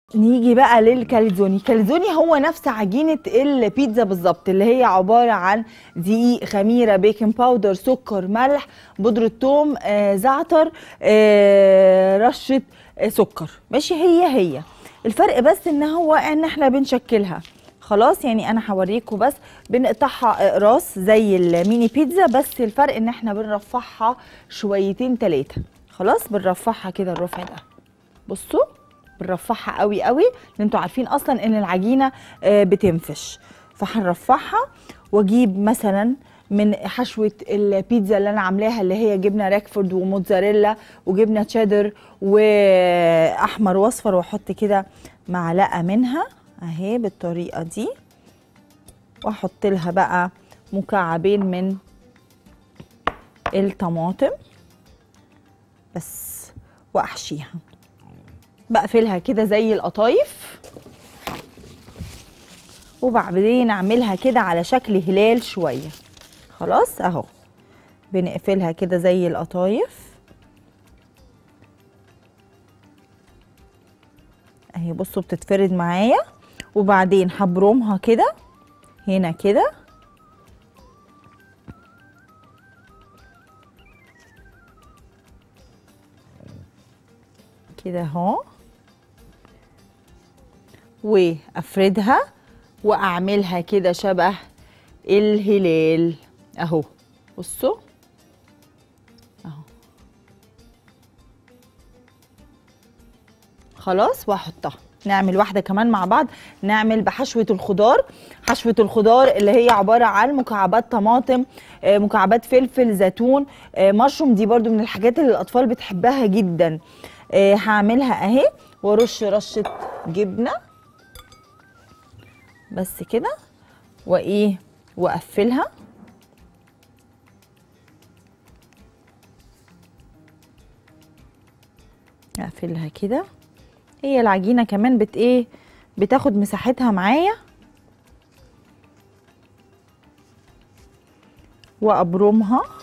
نيجي بقى للكاليزوني الكاليزوني هو نفس عجينة البيتزا بالظبط اللي هي عبارة عن دقيق خميرة بيكنج باودر سكر ملح بودرة ثوم آه، زعتر آه، رشة آه، سكر ماشي هي هي الفرق بس ان هو ان احنا بنشكلها خلاص يعني انا هوريكم بس بنقطعها اقراص زي الميني بيتزا بس الفرق ان احنا بنرفعها شويتين تلاتة خلاص بنرفعها كده الرفع ده بصوا بنرفعها قوي قوي لان انتوا عارفين اصلا ان العجينه آه، بتنفش فهنرفعها واجيب مثلا من حشوه البيتزا اللي انا عاملاها اللي هي جبنه راكفورد وموتزاريلا وجبنه تشيدر واحمر واصفر واحط كده معلقه منها اهي بالطريقه دي واحط لها بقى مكعبين من الطماطم بس واحشيها بقفلها كده زي القطايف وبعدين اعملها كده على شكل هلال شويه خلاص اهو بنقفلها كده زي القطايف اهي بصوا بتتفرد معايا وبعدين هبرمها كده هنا كده كده اهو وافردها واعملها كده شبه الهلال اهو بصوا اهو خلاص واحطها نعمل واحدة كمان مع بعض نعمل بحشوة الخضار حشوة الخضار اللي هي عبارة عن مكعبات طماطم آه، مكعبات فلفل زيتون آه، مشروم دي برضو من الحاجات اللي الأطفال بتحبها جدا آه، هعملها اهي وارش رشة جبنة بس كده وايه واقفلها اقفلها كده هي العجينه كمان بت ايه بتاخد مساحتها معايا وابرمها